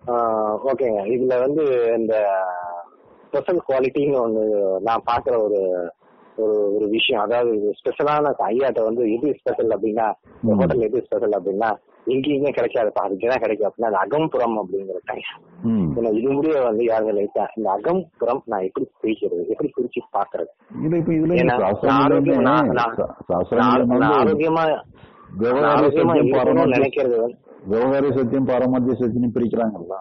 ஓகேங்க இதுல வந்து இந்த ஸ்பெஷல் குவாலிட்டின்னு ஒன்று நான் பார்க்குற ஒரு ஒரு ஒரு விஷயம் அதாவது ஸ்பெஷலான ஐயாட்ட வந்து எது ஸ்பெஷல் அப்படின்னா ம். ஹோட்டல் எது ஸ்பெஷல் அப்படின்னா எங்கேயுமே கிடைக்காதுப்பா அதுக்கு தான் கிடைக்கும் அப்படின்னா அது அகம்புறம் அப்படிங்கிற டைம் ம் ஏன்னா இது முடிய வந்து யாருங்க லைட்டா இந்த அகம்புறம் நான் எப்படி பிரிக்கிறது எப்படி பிரிச்சு பாக்குறது இல்ல இப்ப இதுல ஏன்னா, நான் சாஸ்திரங்கள்ல ஆரோக்கியம் நான் நான் சாஸ்திரங்கள்ல நான் வந்து ஆரோக்கியமா நான் விவகார ஆரோக்கியமா சத்தியம் இருக்கணும்னு பாரமாத்திய நினைக்கிறது வந்து விவகார சத்தியம் பாரமாத்திய சத்தியம் பிரிக்கிறாங்கல்ல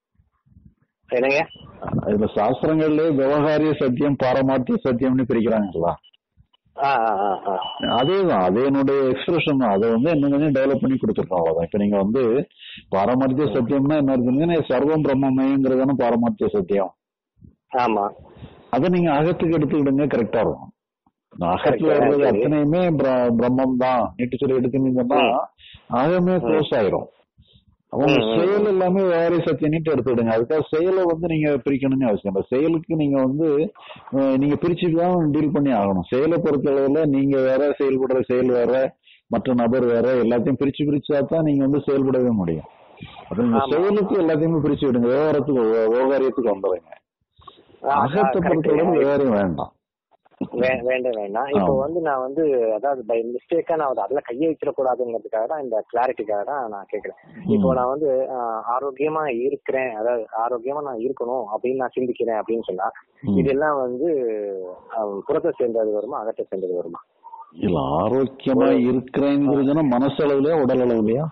என்னங்க இதுல சாஸ்திரங்கள்ல விவகாரிய சத்தியம் பாரமாத்திய சத்தியம்னு பிரிக்கிறாங்கல்ல ஆ ஆ ஆ ஆ அதேதான் அது என்னுடைய எக்ஸ்பிரஷன் தான் அதை வந்து இன்னும் கொஞ்சம் டெவலப் பண்ணி கொடுத்துருக்கோம் அவ்வளவுதான் இப்ப நீங்க வந்து பாரமார்த்திய சத்தியம்னா என்ன இருக்குதுன்னா சர்வம் பிரம்மமயங்கிறதான பாரமார்த்திய சத்தியம் ஆமா அதை நீங்க அகத்துக்கு எடுத்துக்கிடுங்க கரெக்டா இருக்கும் இந்த அகத்துல Correct. இருக்கிறது சரி. அத்தனையுமே பிர- பிரம்மம் தான் நீட்டு சொல்லி எடுத்துனீங்கன்னா அகமே க்ளோஸ் ஆயிரும் அவங்க ம், ம். செயல் எல்லாமே வேற சத்தியம் நீட்டு எடுத்துக்கிடுங்க அதுக்காக செயலை வந்து நீங்க பிரிக்கணும்னு அவசியம் இல்லை செயலுக்கு நீங்க வந்து அஹ், நீங்க பிரிச்சுட்டு தான் டீல் பண்ணி ஆகணும் செயலை பொறுத்தளவுல நீங்க வேற செயல்படுற செயல் வேற மற்ற நபர் வேற எல்லாத்தையும் பிரிச்சு பிரிச்சா தான் நீங்க வந்து செயல்படவே முடியும் அப்ப நீங்க ஆமா. செயலுக்கு எல்லாத்தையுமே பிரிச்சு விடுங்க விவகாரத்துக்கு விவ- விவகாரியத்துக்கு வந்துடுங்க ஆ, அகத்தை correct. பொறுத்தளவு விவகாரம் வேண்டாம் வே- வேண்டாம் வேண்டாம் இப்போ ஆமா. வந்து நான் வந்து அதாவது பை மிஸ்டேக்கா நான் வந்து அதுல கையை வச்சிடக்கூடாதுங்கிறதுக்காக தான் இந்த கிளாரிட்டிக்காக தான் நான் கேட்கிறேன் இப்போ நான் வந்து ஆஹ், ஆரோக்கியமா இருக்கிறேன் அதாவது ஆரோக்கியமா நான் இருக்கணும் அப்படின்னு நான் சிந்திக்கிறேன் அப்படின்னு சொன்னா ம். இதெல்லாம் வந்து ஆஹ், புறத்தை சேர்ந்தது வருமா அகத்தை சேர்ந்தது வருமா இல்ல ஆரோக்கியமா இருக்கிறேங்கிறதுனா மனசளவுலயா உடல் அளவுலயா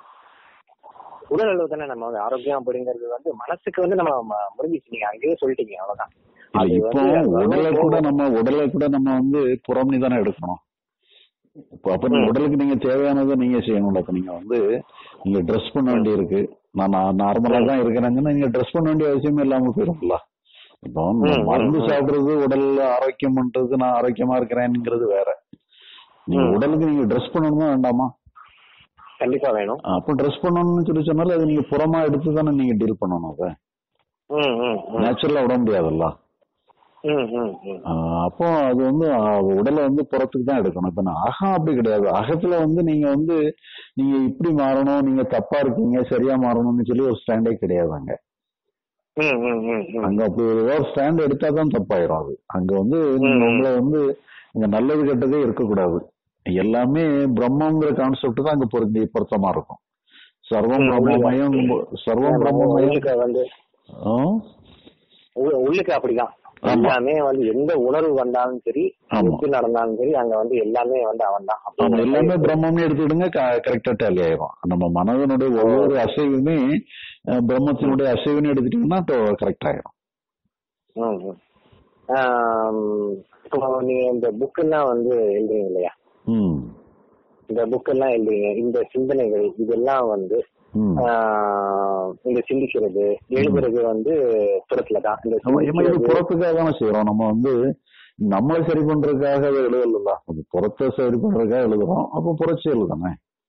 உடல் அளவு தானே நம்ம வந்து ஆரோக்கியம் அப்படிங்கிறது வந்து மனசுக்கு வந்து நம்ம ம- முடிஞ்சிச்சு நீங்க அங்கேயே சொல்லிட்டீங்க அவ்வளவுதான் இல்ல அது இப்போ வந்து அது உடலை வந்து கூட நம்ம உடலை கூட நம்ம வந்து புறம்னி தானே எடுக்கணும் இப்போ அப்ப நீங்க ம். உடலுக்கு நீங்க தேவையானதை நீங்க செய்யணும் இப்ப நீங்க வந்து நீங்க ட்ரெஸ் பண்ண வேண்டியிருக்கு நான் நார்மலா தான் இருக்கிறேங்கன்னா நீங்க ட்ரெஸ் பண்ண வேண்டிய அவசியமே இல்லாம போயிரும்ல இப்போ ம், ம், மருந்து ம். சாப்பிடுறது உடல் ஆரோக்கியம் பண்றது நான் ஆரோக்கியமா இருக்கிறேன்ங்கிறது வேற நீங்க ம். உடலுக்கு நீங்க ட்ரெஸ் பண்ணணுமா வேண்டாமா கண்டிப்பா வேணும் அப்போ ட்ரெஸ் பண்ணணும்னு சொல்லி சொன்னாலும் அது நீங்க புறமா எடுத்து தானே நீங்க டீல் பண்ணணும் அதை ம் ம் ம். நேச்சுரலா விட முடியாதுல்ல ம் ம் ம் ஆஹ் அப்போ அது வந்து ஆஹ் உடலை வந்து புறத்துக்கு தான் எடுக்கணும் இப்ப நான் அகம் அப்படி கிடையாது அகத்துல வந்து நீங்க வந்து நீங்க இப்படி மாறணும் நீங்க தப்பா இருக்கீங்க சரியா மாறணும்னு சொல்லி ஒரு ஸ்டாண்டே கிடையாது அங்க ம் ம் ம் ம் அங்க அப்படி ஒரு ஸ்டாண்ட் எடுத்தா தான் தப்பாயிரும் அது அங்க வந்து நீங்க ம். உங்களை வந்து இங்க நல்லது கெட்டதே இருக்கக்கூடாது எல்லாமே பிரம்மங்கிற கான்செப்ட் தான் அங்க பொருந்தி பொருத்தமா இருக்கும் சர்வம் ம், பிரம்மமயம் சர்வம் பிரம்மமயம் உள்ளுக்கு வந்து ஆ? உள்ள- உள்ளுக்கு அப்படிதான் ஆமா. எல்லாமே வந்து எந்த உணர்வு வந்தாலும் சரி ஆமா. எது நடந்தாலும் சரி அங்க வந்து எல்லாமே வந்து அவன் தான் ஆமா எல்லாமே பிரம்மம்னு எடுத்துக்கிடுங்க கரெக்டா டேலி ஆயிரும் நம்ம மனதனுடைய ஒவ்வொரு அசைவுமே அஹ், பிரம்மத்தினுடைய அசைவுன்னு எடுத்துட்டீங்கன்னா கரெக்ட் ஆயிரும் இப்போ நீங்க இந்த புக் எல்லாம் வந்து எழுதுறீங்க இல்லையா ம் இந்த புக் எல்லாம் எழுதுறீங்க இந்த சிந்தனைகள் இதெல்லாம் வந்து ம் ஆஹ், இந்த சிந்திக்கிறது எழுதுறது வந்து புறத்துல தான் இந்த நம்ம நம்ம இது சிந்திக்கிறது- புறத்துக்காக தானே செய்யறோம் நம்ம வந்து நம்மளை சரி பண்றதுக்காக அதை எழுதல அது புறத்தை சரி பண்றதுக்காக எழுதுறோம் அப்போ புரட்சி எழுதானே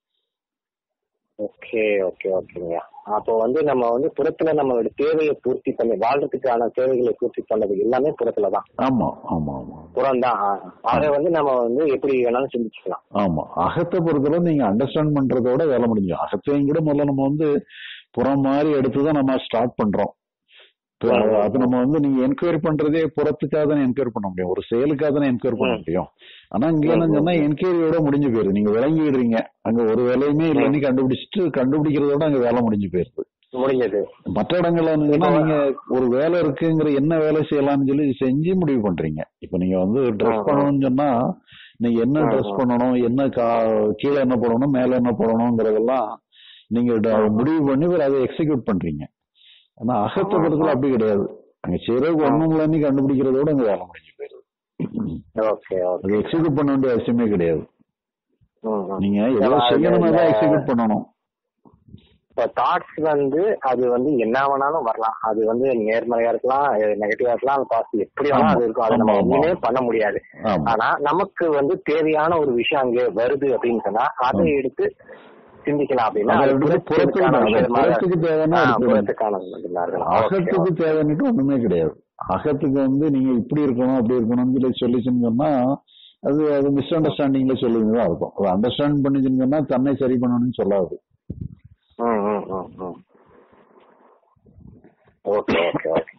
ஓகே ஓகே ஓகேங்க அப்போ வந்து நம்ம வந்து புறத்துல நம்மளோட தேவையை பூர்த்தி பண்ணி வாழ்றதுக்கான தேவைகளை பூர்த்தி பண்ணது எல்லாமே புறத்துல தான் ஆமா ஆமா ஆமா புறம் தான் அதை வந்து நம்ம வந்து எப்படி வேணாலும் சிந்திச்சுக்கலாம் ஆமா அகத்தை பொறுத்தளவு நீங்க அண்டர்ஸ்டாண்ட் பண்றதோட வேலை முடிஞ்சு அகத்தையும் கூட முதல்ல நம்ம வந்து புறம் மாதிரி எடுத்துதான் நம்ம ஸ்டார்ட் பண்றோம் இப்ப ம். அது நம்ம வந்து நீங்க என்கொயரி பண்றதே புறத்துக்காக தானே என்கொயரி பண்ண முடியும் ஒரு செயலுக்காக தானே என்கொயரி பண்ண ம். முடியும் ஆனா இங்க என்ன சொன்னா என்கொயரியோட முடிஞ்சு போயிருது நீங்க விளங்கிடுறீங்க அங்க ஒரு வேலையுமே இல்லைன்னு கண்டுபிடிச்சிட்டு கண்டுபிடிக்கிறதோட அங்க வேலை முடிஞ்சு போயிருது முடிஞ்சது மற்ற இடங்கள்ல என்னன்னா நீங்க ஒரு வேலை இருக்குங்கிற என்ன வேலை செய்யலாம்னு சொல்லி செஞ்சு முடிவு பண்றீங்க இப்ப நீங்க வந்து ட்ரெஸ் ஆ. பண்ணணும்னு சொன்னா நீங்க என்ன ஆ, ட்ரெஸ் ஆ. பண்ணணும் என்ன கா- கீழே என்ன போடணும் மேல என்ன போடணுங்கிறதெல்லாம் நீங்க ட- ஆ. முடிவு பண்ணி பிறகு அதை எக்ஸிக்யூட் பண்றீங்க ஆனா அகத்த ஆ, படத்துல ஆ. அப்படி கிடையாது அங்க செய்யறதுக்கு ஆ. ஒண்ணுங்களே கண்டுபிடிக்கிறதோட அங்க வேலை முடிஞ்சு போயிருது ஓகே ஓகே அது எக்ஸிக்யூட் பண்ண வேண்டிய அவசியமே கிடையாது ம், ம். நீங்க ஏதோ அது செய்யணும்னா தான் இந்த- எக்ஸிக்யூட் பண்ணணும் இப்போ தாட்ஸ் வந்து அது வந்து என்ன வேணாலும் வரலாம் அது வந்து நேர்மறையா இருக்கலாம் நெகட்டிவா இருக்கலாம் பாசிட்டிவ் எப்படி வேணாலும் ஆமா. அது இருக்கும் அதை நம்ம ஆமா, ஆமா. ஒண்ணுமே பண்ண முடியாது ஆமா ஆனா நமக்கு வந்து தேவையான ஒரு விஷயம் அங்க வருது அப்படின்னு சொன்னா அதை ஆமா. எடுத்து சிந்திக்கலாம் அப்படின்னா அதை அது எடுத்து புறத்துக்கு புறத்துக்கான தான். விஷயமா புறத்துக்கு தேவைன்னா ஆ, எடுத்துக்கணும். புறத்துக்கான விஷயமா இருக்கலாம். அகத்துக்கு Okay, தேவைன்னுட்டு ஒண்ணுமே கிடையாது அகத்துக்கு வந்து நீங்க இப்படி இருக்கணும் அப்படி இருக்கணும்னு சொல்லி சொல்லிச்சுன்னு சொன்னா அது அது மிஸ் அண்டர்ஸ்டாண்டிங்ல சொல்லுங்க தான் இருக்கும் அது அண்டர்ஸ்டாண்ட் பண்ணிச்சுன்னு சொன்னா தன்னை சரி பண்ணணும்னு சொல்லாது ம், ம், ம், ம். Okay okay okay